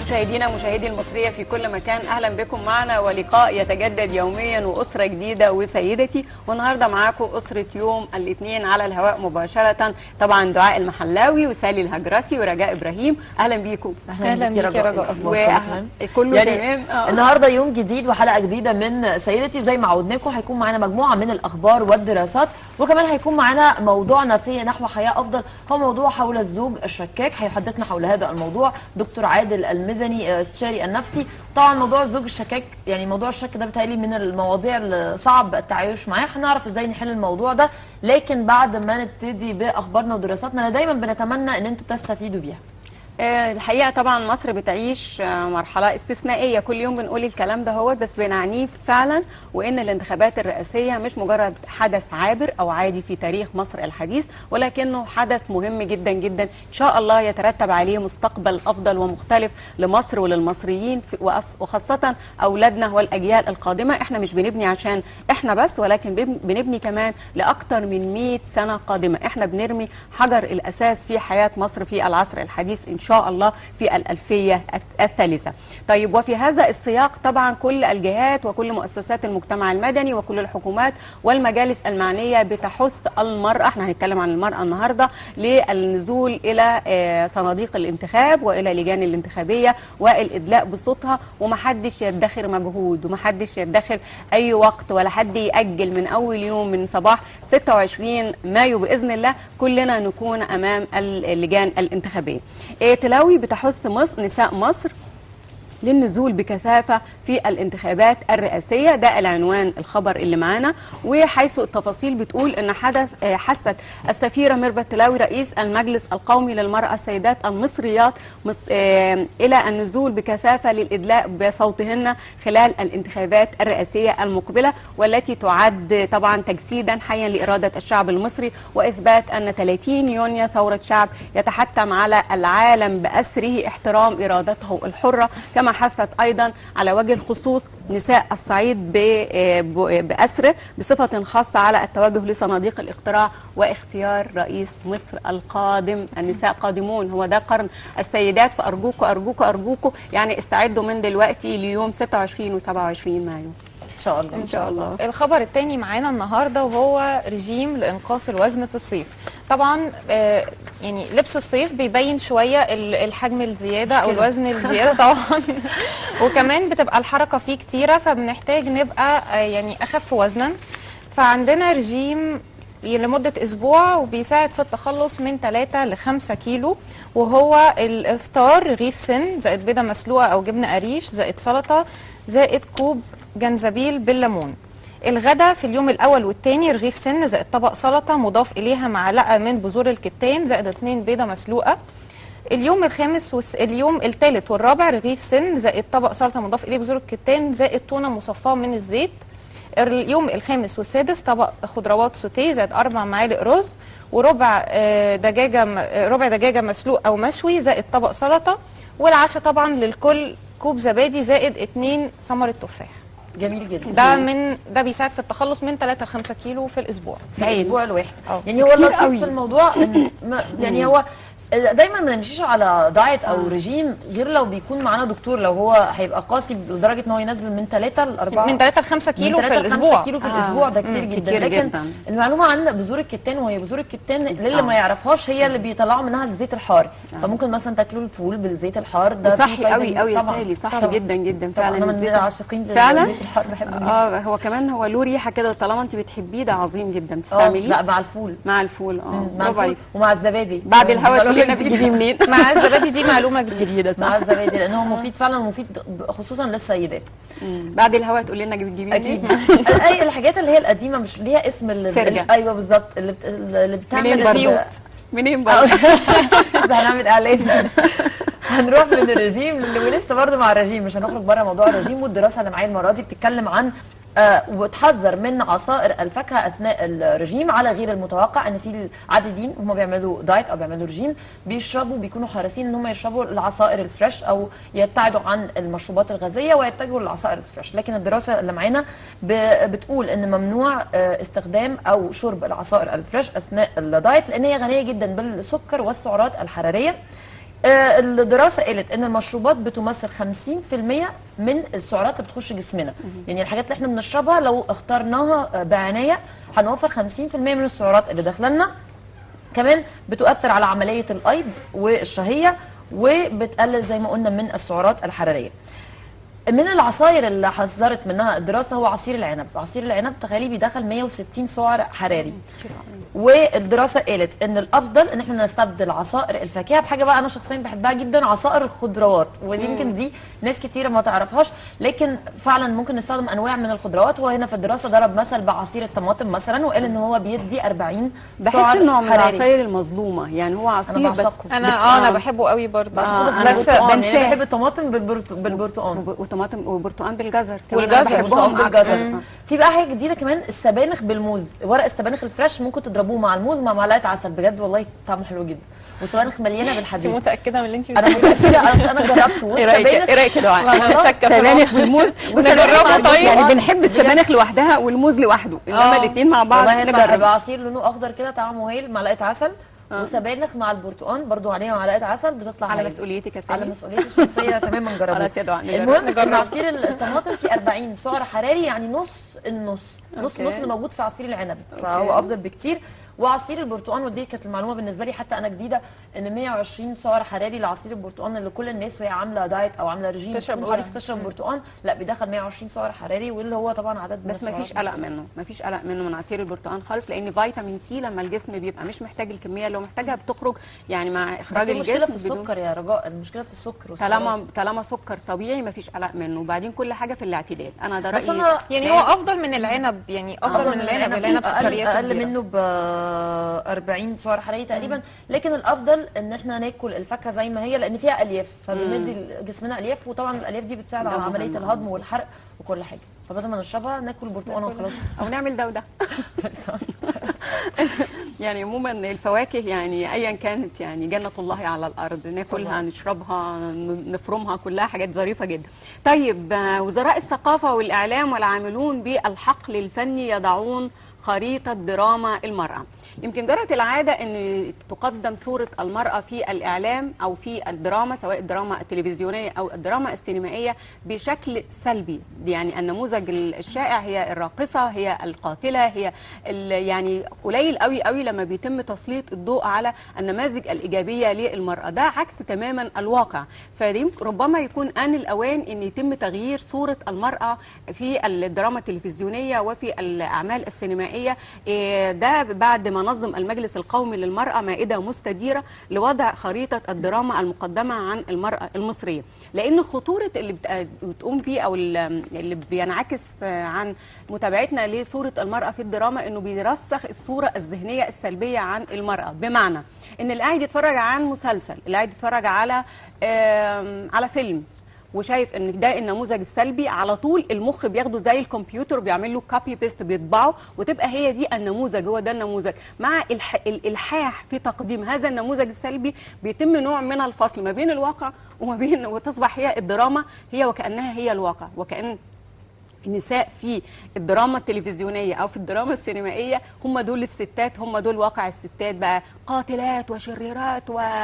مشاهدينا مشاهدي المصرية في كل مكان أهلا بكم معنا ولقاء يتجدد يوميا وأسرة جديدة وسيدتي والنهاردة معاكم أسرة يوم الاثنين على الهواء مباشرة طبعا دعاء المحلاوي وسالي الهجرسي ورجاء إبراهيم أهلا بيكم اهلا بيكي يا رجاء وأهلا- كله يعني تمام آه. النهارده يوم جديد وحلقه جديده من سيدتي وزي ما عودناكم هيكون معانا مجموعه من الاخبار والدراسات وكمان هيكون معانا موضوعنا في نحو حياه افضل هو موضوع حول الزوج الشكاك هيحدثنا حول هذا الموضوع دكتور عادل المدني آه، استشاري النفسي طبعا موضوع الزوج الشكاك يعني موضوع الشك ده بتهيألي من المواضيع اللي صعب التعايش معاه هنعرف ازاي نحل الموضوع ده لكن بعد ما نبتدي باخبارنا ودراساتنا أنا دايما بنتمنى ان انتوا تستفيدوا بيها آه، الحقيقه طبعا مصر بتعيش آه، مرحله استثنائيه كل يوم بنقول الكلام ده هو بس بنعنيه فعلا وان الانتخابات الرئاسيه مش مجرد حدث عابر او عادي في تاريخ مصر الحديث ولكنه حدث مهم جدا جدا ان شاء الله يترتب عليه مستقبل افضل ومختلف لمصر وللمصريين في- وأص- وخاصه اولادنا والاجيال القادمه احنا مش بنبني عشان احنا بس ولكن بن- بنبني كمان لاكثر من 100 سنه قادمه احنا بنرمي حجر الاساس في حياه مصر في العصر الحديث ان شاء الله في الالفيه الث- الثالثه طيب وفي هذا السياق طبعا كل الجهات وكل مؤسسات المجتمع المدني وكل الحكومات والمجالس المعنيه بتحث المراه احنا هنتكلم عن المراه النهارده للنزول الى آه، صناديق الانتخاب والى لجان الانتخابيه والادلاء بصوتها ومحدش يدخر مجهود ومحدش يدخر اي وقت ولا حد ياجل من اول يوم من صباح 26 مايو باذن الله كلنا نكون امام اللجان الانتخابيه. إيه تلاوي بتحث مصر نساء مصر للنزول بكثافة في الانتخابات الرئاسية ده العنوان الخبر اللي معانا وحيث التفاصيل بتقول ان حدث آه، حثت السفيرة ميرفت تلاوي رئيس المجلس القومي للمرأة السيدات المصريات مص- آه، الى النزول بكثافة للإدلاء بصوتهن خلال الانتخابات الرئاسية المقبلة والتي تعد طبعا تجسيدا حيا لإرادة الشعب المصري وإثبات أن 30 يونيو ثورة شعب يتحتم على العالم بأسره احترام إرادته الحرة كما حثت أيضا على وجه الخصوص نساء الصعيد ب- ب- بأسره بصفة خاصة على التوجه لصناديق الاقتراع واختيار رئيس مصر القادم النساء قادمون هو ده قرن السيدات فأرجوكوا أرجوكوا أرجوكوا يعني استعدوا من دلوقتي ليوم 26 و27 مايو ان شاء الله ان شاء الله الخبر الثاني معانا النهارده وهو رجيم لانقاص الوزن في الصيف طبعا آه، يعني لبس الصيف بيبين شويه ال- الحجم الزياده او مشكلة. الوزن الزياده طبعا وكمان بتبقى الحركه فيه كتيره فبنحتاج نبقى آه، يعني اخف وزنا فعندنا رجيم لمدة أسبوع وبيساعد في التخلص من 3 ل 5 كيلو وهو الإفطار رغيف سن زائد بيضة مسلوقة أو جبنة قريش زائد سلطة زائد كوب جنزبيل بالليمون الغدا في اليوم الأول والثاني رغيف سن زائد طبق سلطة مضاف إليها معلقة من بذور الكتان زائد 2 بيضة مسلوقة اليوم الخامس والس... اليوم الثالث والرابع رغيف سن زائد طبق سلطه مضاف اليه بذور الكتان زائد تونه مصفاه من الزيت اليوم الخامس والسادس طبق خضروات سوتيه زائد اربع معالق رز وربع آه، دجاجه م- آه، ربع دجاجه مسلوق او مشوي زائد طبق سلطه والعشاء طبعا للكل كوب زبادي زائد اتنين ثمره تفاح جميل جدا ده من ده بيساعد في التخلص من 3 ل 5 كيلو في الاسبوع في الاسبوع الواحد أه. يعني هو كتير اللطيف قوي. في الموضوع إن ما يعني هو دايما ما نمشيش على دايت او رجيم غير لو بيكون معانا دكتور لو هو هيبقى قاسي لدرجه ان هو ينزل من 3 ل 4 من 3 ل 5 كيلو من في 3 ل 5 الاسبوع كيلو في آه. الاسبوع ده كتير مم، جدا كتير لكن جدا. المعلومه عن بذور الكتان وهي بذور الكتان للي آه. ما يعرفهاش هي اللي بيطلعوا منها الزيت الحار فممكن مثلا تاكلوا الفول بالزيت الحار ده فيه صحي فايدة قوي قوي يا طبعاً. سالي صح طبعاً. جدا جدا طبعا فعلا انا من الزيت- العاشقين فعلا للزيت الحار بحبه جدا اه هو كمان هو له ريحه كده طالما انت بتحبيه ده عظيم جدا اه بتستعمليه لا مع الفول مع الفول اه مع برافو الفول عليك. ومع الزبادي بعد الهوا بيقولوا تقول لي لنا مفيد. بتجيبيه منين مع الزبادي دي معلومه جديده جديده مع صح الزبادي لان هو مفيد فعلا مفيد خصوصا للسيدات مم. بعد الهوا تقول لنا بتجيبيه اكيد منين اي الحاجات اللي هي القديمه مش ليها اسم اللي سرجة. ايوه بالظبط اللي بت... اللي بتعمل منين برضه؟ الزيوت منين أو- برضه ده هنعمل اعلان هنروح من الرجيم للي ولسه برضه مع الرجيم مش هنخرج بره موضوع الرجيم والدراسه اللي معايا المره دي بتتكلم عن آه وتحذر من عصائر الفاكهه اثناء الرجيم على غير المتوقع ان في العديدين هم بيعملوا دايت او بيعملوا رجيم بيشربوا بيكونوا حريصين ان هم يشربوا العصائر الفريش او يبتعدوا عن المشروبات الغازيه ويتجهوا للعصائر الفريش لكن الدراسه اللي معانا ب- بتقول ان ممنوع آه، استخدام او شرب العصائر الفريش اثناء الدايت لان هي غنيه جدا بالسكر والسعرات الحراريه آه، الدراسه قالت ان المشروبات بتمثل 50% من السعرات اللي بتخش جسمنا يعني الحاجات اللي احنا بنشربها لو اخترناها آه، بعنايه هنوفر 50% من السعرات اللي داخله لنا كمان بتؤثر على عمليه الايض والشهيه وبتقلل زي ما قلنا من السعرات الحراريه من العصاير اللي حذرت منها الدراسه هو عصير العنب عصير العنب تخيلي بيدخل 160 سعر حراري والدراسه قالت ان الافضل ان احنا نستبدل عصائر الفاكهه بحاجه بقى انا شخصيا بحبها جدا عصائر الخضروات ودي يمكن دي ناس كتير ما تعرفهاش لكن فعلا ممكن نستخدم انواع من الخضروات وهنا في الدراسه ضرب مثل بعصير الطماطم مثلا وقال ان هو بيدي 40 بحس سعر انه من حراري. العصاير المظلومه يعني هو عصير بس بعشقه. انا اه انا بحبه قوي برضه بعشقه بس آه، أنا بس برتقان، يعني بنساه. بحب الطماطم بالبرت... بالبرتقال وب- وطماطم وبرتقال بالجزر كمان والجزر، أنا بحبهم برتقال أكتر. بالجزر آه. في بقى حاجه جديده كمان السبانخ بالموز ورق السبانخ الفريش ممكن تضربوه مع الموز مع معلقه عسل بجد والله طعمه حلو جدا والسبانخ مليانه انت بالحديد متاكده من اللي انت انا متاكده اصل انا جربته ايه رايك والسبانخ ايه رايك يا دعاء والله انا شاكه في سبانخ بالموز نجربها طيب؟ يعني بنحب السبانخ لوحدها والموز لوحده انما آه. الاثنين مع بعض والله يطلع نجرب يبقى عصير لونه اخضر كده طعمه هايل معلقه عسل وسبانخ مع البرتقال برضو عليها معلقه عسل بتطلع على هايل. مسؤوليتك يا على سامي مسؤوليتي الشخصيه تماما جربوه خلاص يا دعاء نجرب. المهم ان نجرب. عصير الطماطم فيه 40 سعر حراري يعني نص النص نص أوكي. نص اللي موجود في عصير العنب فهو افضل بكتير وعصير البرتقال ودي كانت المعلومه بالنسبه لي حتى انا جديده ان 120 سعر حراري لعصير البرتقال اللي كل الناس وهي عامله دايت او عامله رجيم تشرب تكون حريص أورنج. تشرب برتقال لا بيدخل 120 سعر حراري واللي هو طبعا عدد من بس ما فيش السعرات قلق منه ما فيش قلق منه من عصير البرتقال خالص لان فيتامين سي لما الجسم بيبقى مش محتاج الكميه اللي هو محتاجها بتخرج يعني مع بس اخراج المشكله في الجسم بدون السكر يا رجاء المشكله في السكر والسعرات. طالما طالما سكر طبيعي ما فيش قلق منه وبعدين كل حاجه في الاعتدال انا ده بس رايي انا يعني هو افضل من العنب يعني افضل من العنب العنب أقل, سكرياته اقل كبيرة. منه ب 40 سعر حراري تقريبا لكن الافضل ان احنا ناكل الفاكهه زي ما هي لان فيها الياف فبندي جسمنا الياف وطبعا الالياف دي بتساعد ده على مهم. عمليه الهضم والحرق وكل حاجه فبدل ما نشربها ناكل برتقانه وخلاص او نعمل ده وده يعني عموما الفواكه يعني ايا كانت يعني جنه الله على الارض ناكلها نشربها ن- نفرمها كلها حاجات ظريفه جدا. طيب آه، وزراء الثقافه والاعلام والعاملون بالحقل الفني يضعون خريطه دراما المراه. يمكن جرت العاده ان تقدم صوره المراه في الاعلام او في الدراما سواء الدراما التلفزيونيه او الدراما السينمائيه بشكل سلبي يعني النموذج الشائع هي الراقصه هي القاتله هي ال- يعني قليل قوي قوي لما بيتم تسليط الضوء على النماذج الايجابيه للمراه ده عكس تماما الواقع فيمكن ربما يكون ان الاوان ان يتم تغيير صوره المراه في الدراما التلفزيونيه وفي الاعمال السينمائيه إيه، ده بعد ما نظم المجلس القومي للمراه مائده مستديره لوضع خريطه الدراما المقدمه عن المراه المصريه لان خطوره اللي بت- بتقوم بيه او ال- اللي بينعكس آه، عن متابعتنا لصوره المراه في الدراما انه بيرسخ الصوره الذهنيه السلبيه عن المراه بمعنى ان اللي قاعد يتفرج عن مسلسل اللي قاعد يتفرج على آم، على فيلم وشايف ان ده النموذج السلبي على طول المخ بياخده زي الكمبيوتر بيعمل له كوبي بيست بيطبعه وتبقى هي دي النموذج هو ده النموذج مع الح... الالحاح في تقديم هذا النموذج السلبي بيتم نوع من الفصل ما بين الواقع وما بين وتصبح هي الدراما هي وكانها هي الواقع وكان النساء في الدراما التلفزيونيه او في الدراما السينمائيه هم دول الستات هم دول واقع الستات بقى قاتلات وشريرات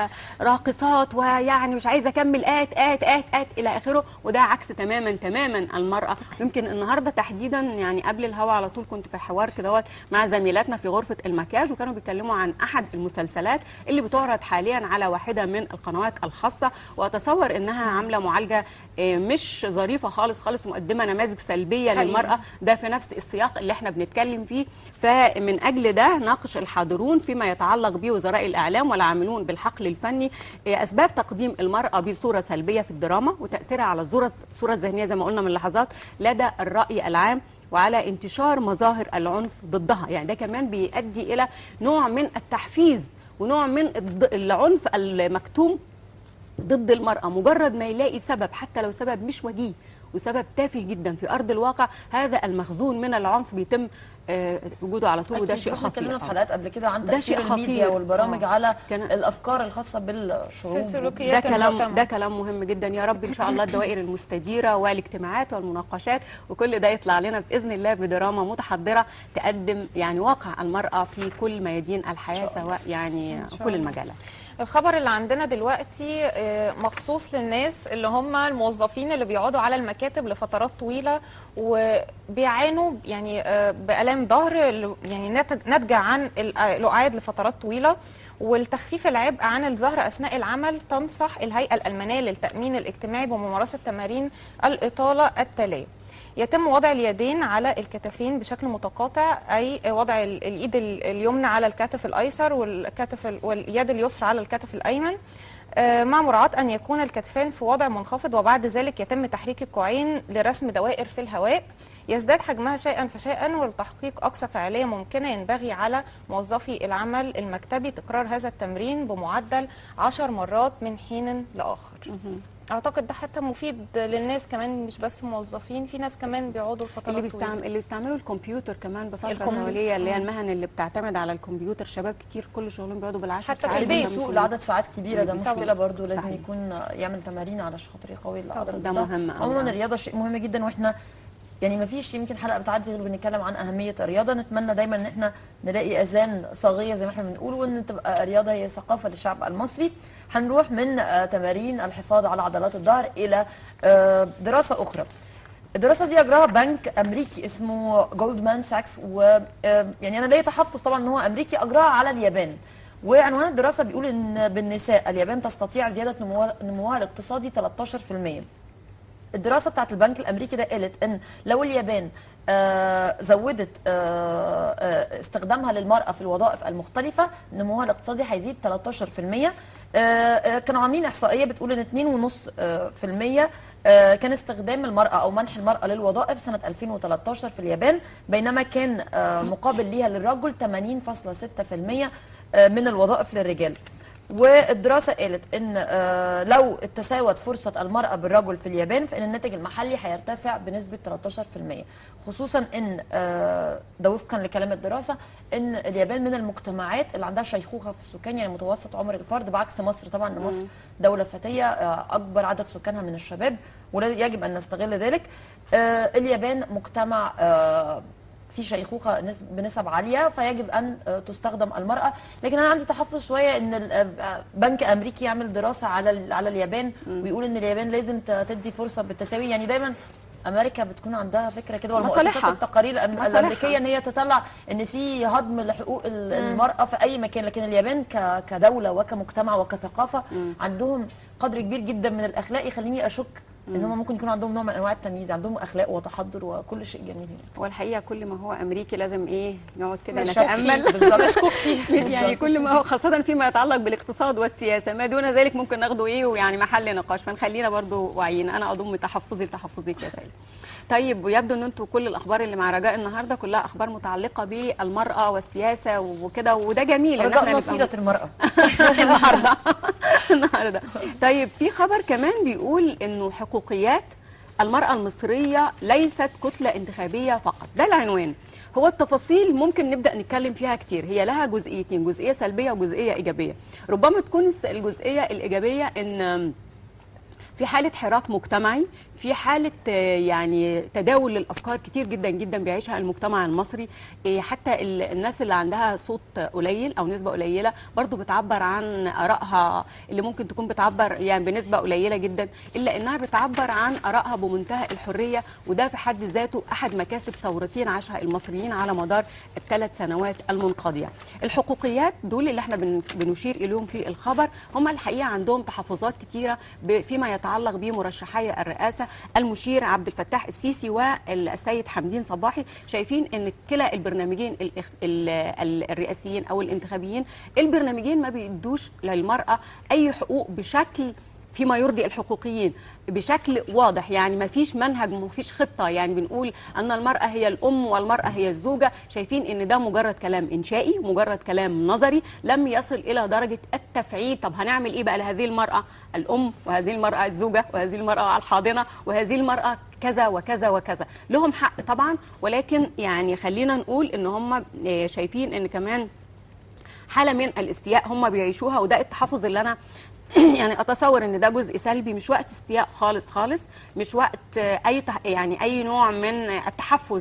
وراقصات ويعني مش عايزه اكمل ات ات ات ات الى اخره وده عكس تماما تماما المراه يمكن النهارده تحديدا يعني قبل الهوا على طول كنت في حوار كده مع زميلاتنا في غرفه المكياج وكانوا بيتكلموا عن احد المسلسلات اللي بتعرض حاليا على واحده من القنوات الخاصه واتصور انها عامله معالجه آه، مش ظريفه خالص خالص مقدمه نماذج سلبيه حقيقي. للمراه ده في نفس السياق اللي احنا بنتكلم فيه فمن اجل ده ناقش الحاضرون فيما يتعلق بوزراء الاعلام والعاملون بالحقل الفني آه، اسباب تقديم المراه بصوره سلبيه في الدراما وتاثيرها على الصوره الصوره الذهنيه زي ما قلنا من لحظات لدى الراي العام وعلى انتشار مظاهر العنف ضدها يعني ده كمان بيؤدي الى نوع من التحفيز ونوع من الض- العنف المكتوم ضد المرأة مجرد ما يلاقي سبب حتى لو سبب مش وجيه وسبب تافه جدا في أرض الواقع هذا المخزون من العنف بيتم آه، وجوده على طول وده أكيد. شيء إحنا اتكلمنا خطير في آه. حلقات قبل كده عن ده تاثير شيء الميديا خطير. والبرامج آه. على كان- الافكار الخاصه بالشعوب في سلوكيات ده كلام المجتمع. ده كلام مهم جدا يا رب ان شاء الله الدوائر المستديره والاجتماعات والمناقشات وكل ده يطلع لنا باذن الله بدراما متحضره تقدم يعني واقع المراه في كل ميادين الحياه سواء يعني إن شاء كل الله. المجالات الخبر اللي عندنا دلوقتي آه، مخصوص للناس اللي هم الموظفين اللي بيقعدوا على المكاتب لفترات طويله وبيعانوا يعني آه، بالام ظهر اللي- يعني ناتج- ناتجه عن ال- آه، القعاد لفترات طويله والتخفيف العبء عن الظهر اثناء العمل تنصح الهيئه الالمانيه للتامين الاجتماعي بممارسه تمارين الاطاله التاليه يتم وضع اليدين على الكتفين بشكل متقاطع اي وضع ال- الايد ال- اليمنى على الكتف الايسر والكتف ال- واليد اليسرى على الكتف الايمن آه، مع مراعاة أن يكون الكتفان في وضع منخفض وبعد ذلك يتم تحريك الكوعين لرسم دوائر في الهواء يزداد حجمها شيئا فشيئا ولتحقيق أقصى فعالية ممكنة ينبغي على موظفي العمل المكتبي تكرار هذا التمرين بمعدل عشر مرات من حين لآخر اعتقد ده حتى مفيد للناس كمان مش بس موظفين في ناس كمان بيقعدوا لفترات اللي طويلة. بيستعمل اللي بيستعملوا الكمبيوتر كمان بفتره الكمبيوتر. دوليه اللي هي مم. المهن اللي بتعتمد على الكمبيوتر شباب كتير كل شغلهم بيقعدوا بالعشر حتى في ساعات اللي البيت. بيسوق لعدد ساعات كبيره ده طبعاً. مشكله برضو لازم صحيح. يكون يعمل تمارين على عشان خاطر يقوي العضله ده مهم أوي. عموما الرياضه شيء مهم جدا واحنا يعني ما فيش يمكن حلقه بتعدي غير بنتكلم عن اهميه الرياضه نتمنى دايما ان احنا نلاقي اذان صاغيه زي ما احنا بنقول وان تبقى الرياضه هي ثقافه للشعب المصري هنروح من آه، تمارين الحفاظ على عضلات الظهر الى آه، دراسه اخرى الدراسه دي اجراها بنك امريكي اسمه جولدمان ساكس و آه، يعني انا ليا تحفظ طبعا ان هو امريكي اجراها على اليابان وعنوان الدراسه بيقول ان بالنساء اليابان تستطيع زياده نموها, نموها الاقتصادي 13% الدراسه بتاعت البنك الامريكي ده قالت ان لو اليابان آه زودت آه آه استخدامها للمراه في الوظائف المختلفه نموها الاقتصادي هيزيد 13% آه آه كانوا عاملين احصائيه بتقول ان 2.5% آه في المية آه كان استخدام المراه او منح المراه للوظائف سنه 2013 في اليابان بينما كان آه مقابل ليها للرجل 80.6% آه من الوظائف للرجال والدراسه قالت ان آه، لو تساوت فرصه المراه بالرجل في اليابان فان الناتج المحلي هيرتفع بنسبه 13% خصوصا ان آه، ده وفقا لكلام الدراسه ان اليابان من المجتمعات اللي عندها شيخوخه في السكان يعني متوسط عمر الفرد بعكس مصر طبعا ان مصر دوله فتيه آه، اكبر عدد سكانها من الشباب ويجب ان نستغل ذلك آه، اليابان مجتمع آه، في شيخوخه نس- بنسب عاليه فيجب ان آه، تستخدم المراه لكن انا عندي تحفظ شويه ان ال- آه، بنك امريكي يعمل دراسه على ال- على اليابان ويقول ان اليابان لازم ت- تدي فرصه بالتساوي يعني دايما امريكا بتكون عندها فكره كده والمؤسسات مصالحها. التقارير الأم- مصالحها. الامريكيه ان هي تطلع ان في هضم لحقوق ال- المراه في اي مكان لكن اليابان ك- كدوله وكمجتمع وكثقافه عندهم قدر كبير جدا من الاخلاق يخليني اشك ان هم ممكن يكون عندهم نوع من انواع التمييز عندهم اخلاق وتحضر وكل شيء جميل هنا والحقيقه كل ما هو امريكي لازم ايه نقعد كده مشكوك فيه. نتامل بالظبط مشكوك فيه يعني بالظبط. كل ما هو خاصة فيما يتعلق بالاقتصاد والسياسة ما دون ذلك ممكن ناخده ايه ويعني محل نقاش فنخلينا برضو واعيين انا اضم تحفظي لتحفظك يا سيدي طيب ويبدو ان انتوا كل الاخبار اللي مع رجاء النهارده كلها اخبار متعلقه بالمراه والسياسه وكده وده جميل إن رجاء إحنا نبقى نصيرة المرأة النهارده النهارده طيب في خبر كمان بيقول انه حقوقيات المرأة المصرية ليست كتلة انتخابية فقط ده العنوان هو التفاصيل ممكن نبدأ نتكلم فيها كتير هي لها جزئيتين جزئية سلبية وجزئية إيجابية ربما تكون الجزئية الإيجابية إن في حالة حراك مجتمعي في حالة آه، يعني تداول للأفكار كتير جدا جدا بيعيشها المجتمع المصري آه، حتى ال- الناس اللي عندها صوت قليل أو نسبة قليلة برضو بتعبر عن آرائها اللي ممكن تكون بتعبر يعني بنسبة قليلة جدا إلا إنها بتعبر عن آرائها بمنتهى الحرية وده في حد ذاته أحد مكاسب ثورتين عاشها المصريين على مدار الثلاث سنوات المنقضية الحقوقيات دول اللي احنا بن- بنشير إليهم في الخبر هم الحقيقة عندهم تحفظات كتيرة ب- فيما يتعلق بمرشحي الرئاسة المشير عبد الفتاح السيسي والسيد حمدين صباحي شايفين ان كلا البرنامجين الاخ- ال- ال- الرئاسيين او الانتخابيين البرنامجين ما بيدوش للمرأة اي حقوق بشكل فيما يرضي الحقوقيين بشكل واضح يعني ما فيش منهج ما فيش خطة يعني بنقول أن المرأة هي الأم والمرأة هي الزوجة شايفين أن ده مجرد كلام إنشائي مجرد كلام نظري لم يصل إلى درجة التفعيل طب هنعمل إيه بقى لهذه المرأة الأم وهذه المرأة الزوجة وهذه المرأة الحاضنة وهذه المرأة كذا وكذا وكذا لهم حق طبعا ولكن يعني خلينا نقول ان هم آه، شايفين ان كمان حاله من الاستياء هم بيعيشوها وده التحفظ اللي انا يعني اتصور ان ده جزء سلبي مش وقت استياء خالص خالص مش وقت آه، اي تح- يعني اي نوع من التحفز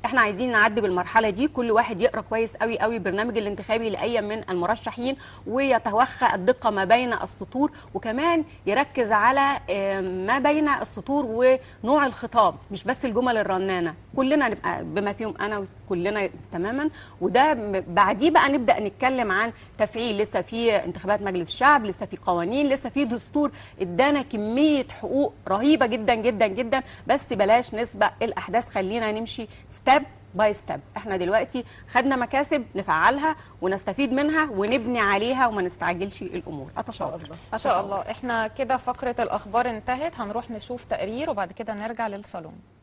احنا عايزين نعدي بالمرحله دي كل واحد يقرا كويس قوي قوي البرنامج الانتخابي لاي من المرشحين ويتوخى الدقه ما بين السطور وكمان يركز على آه، ما بين السطور ونوع الخطاب مش بس الجمل الرنانه كلنا نبقى بما فيهم انا كلنا تماما وده م- بعديه بقى نبدا نتكلم عن تفعيل لسه في انتخابات مجلس الشعب لسه في قوانين لسه في دستور ادانا كميه حقوق رهيبه جدا جدا جدا بس بلاش نسبق الاحداث خلينا نمشي ستيب باي ستيب احنا دلوقتي خدنا مكاسب نفعلها ونستفيد منها ونبني عليها وما نستعجلش الامور اتشاور ان شاء الله احنا كده فقره الاخبار انتهت هنروح نشوف تقرير وبعد كده نرجع للصالون